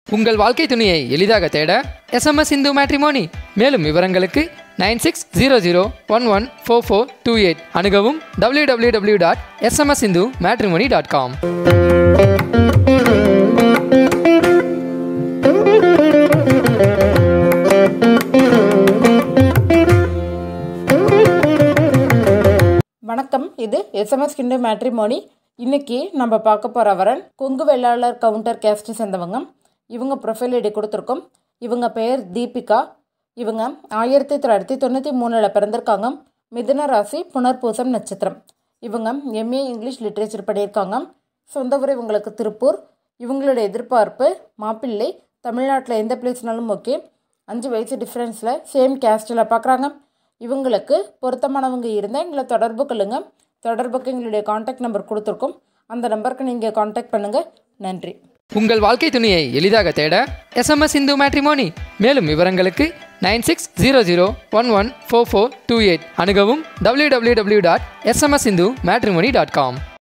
உங்கள் வாழ்க்கை துணையை எளிதாக தேட எஸ்எம்எஸ் இந்து மேட்ரிமோனி மேலும் விவரங்களுக்கு nine six zero zero one one four four two eight அணுகவும் W W W dot SMS Hindu matrimony dot com வணக்கம் இது எஸ்எம்எஸ் கிண்டு மேட்ரிமோனி இன்னைக்கு நம்ம பார்க்க போகிற வரன் கொங்கு வெள்ளாளர் கவுண்டர் கேஸ்ட் சேர்ந்தவங்க இவங்க ப்ரொஃபைல் ஐடி கொடுத்துருக்கோம் இவங்க பெயர் தீபிகா இவங்க ஆயிரத்தி தொள்ளாயிரத்தி தொண்ணூற்றி மூணில் பிறந்திருக்காங்க மிதுன ராசி புனர்பூசம் நட்சத்திரம் இவங்க எம்ஏ இங்கிலீஷ் லிட்ரேச்சர் பண்ணியிருக்காங்க சொந்த ஊர் இவங்களுக்கு திருப்பூர் இவங்களோட எதிர்பார்ப்பு மாப்பிள்ளை தமிழ்நாட்டில் எந்த பிளேஸ்னாலும் ஓகே அஞ்சு வயசு டிஃப்ரென்ஸில் சேம் கேஸ்டில் பார்க்குறாங்க இவங்களுக்கு பொருத்தமானவங்க இருந்தால் எங்களை தொடர்பு கொள்ளுங்க தொடர்புக்கு எங்களுடைய காண்டாக்ட் நம்பர் கொடுத்துருக்கோம் அந்த நம்பருக்கு நீங்கள் காண்டாக்ட் பண்ணுங்கள் நன்றி உங்கள் வாழ்க்கை துணையை எளிதாக தேட எஸ்எம்எஸ் இந்து மேட்ரிமோனி மேலும் விவரங்களுக்கு nine six zero zero one one four four two eight அணுகவும் W W W dot SMS Hindu matrimony dot com